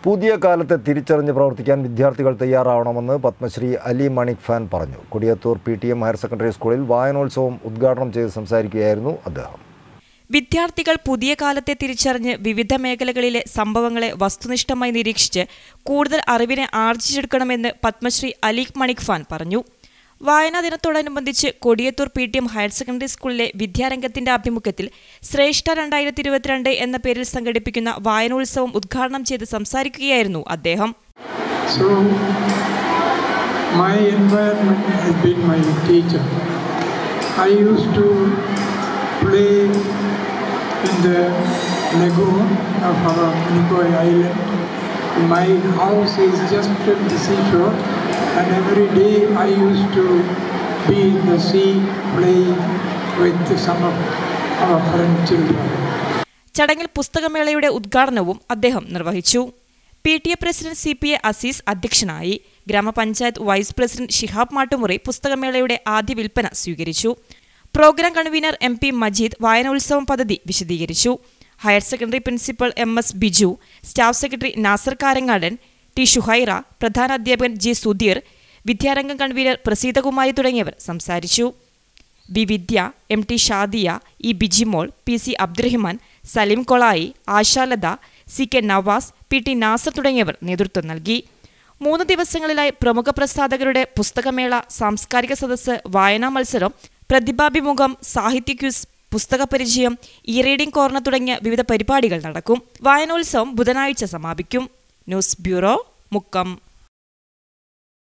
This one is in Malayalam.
പുതിയ കാലത്തെ തിരിച്ചറിഞ്ഞ് പ്രവർത്തിക്കാൻ വിദ്യാർത്ഥികൾ തയ്യാറാവണമെന്ന് പത്മശ്രീ അലി മണിക് ഫാൻ പറഞ്ഞു Kodiyathur P T M higher secondary സ്കൂളിൽ വായനോത്സവം ഉദ്ഘാടനം ചെയ്ത് സംസാരിക്കുകയായിരുന്നു അദ്ദേഹം വിദ്യാർത്ഥികൾ പുതിയ കാലത്തെ തിരിച്ചറിഞ്ഞ് വിവിധ മേഖലകളിലെ സംഭവങ്ങളെ വസ്തുനിഷ്ഠമായി നിരീക്ഷിച്ച് കൂടുതൽ അറിവിനെ ആർജിച്ചെടുക്കണമെന്ന് പത്മശ്രീ അലീഖ് മണിക് ഫാൻ പറഞ്ഞു വായനാ ദിനത്തോടനുബന്ധിച്ച് Kodiyathur P T M higher secondary സ്കൂളിലെ വിദ്യാരംഗത്തിന്റെ ആഭിമുഖ്യത്തിൽ ശ്രേഷ്ഠ രണ്ടായിരത്തി ഇരുപത്തിരണ്ട് എന്ന പേരിൽ സംഘടിപ്പിക്കുന്ന വായനോത്സവം ഉദ്ഘാടനം ചെയ്ത് സംസാരിക്കുകയായിരുന്നു അദ്ദേഹം So, my environment has been my teacher. I used to play in the lagoon of our Nicoy Island. My house is just at the seashore, and every day I used to be in the sea playing with some of our friend children. ചടങ്ങിൽ പുസ്തകമേളയുടെ ഉദ്ഘാടനവും അദ്ദേഹം നിർവഹിച്ചു P T A president C P A Azeez അധ്യക്ഷനായി ഗ്രാമപഞ്ചായത്ത് വൈസ് പ്രസിഡന്റ് ഷിഹാബ് മാട്ടുമുറി പുസ്തകമേളയുടെ ആദ്യ വിൽപ്പന സ്വീകരിച്ചു programme convener M P Majeed വായനോത്സവം പദ്ധതി വിശദീകരിച്ചു higher secondary principal M S Biju staff secretary Nasar Karangadan T Shuhaira പ്രധാന അധ്യാപകൻ ജി സുധീർ വിദ്യാരംഗം കൺവീനർ പ്രസീതകുമാരി തുടങ്ങിയവർ സംസാരിച്ചു V Vidya M T Shadiya E Bijimol P C Abdurahiman Saleem Kolayi Ashalatha C K Navas P T Nasar തുടങ്ങിയവർ നേതൃത്വം നൽകി മൂന്ന് ദിവസങ്ങളിലായി പ്രമുഖ പ്രസാധകരുടെ പുസ്തകമേള സാംസ്കാരിക സദസ്സ് വായനാ മത്സരം പ്രതിഭാഭിമുഖം സാഹിത്യ ക്യൂസ് പുസ്തക പരിചയം ഇ റീഡിംഗ് കോർണർ തുടങ്ങിയ വിവിധ പരിപാടികൾ നടക്കും വായനോത്സവം ബുധനാഴ്ച സമാപിക്കും ന്യൂസ് ബ്യൂറോ മുക്കം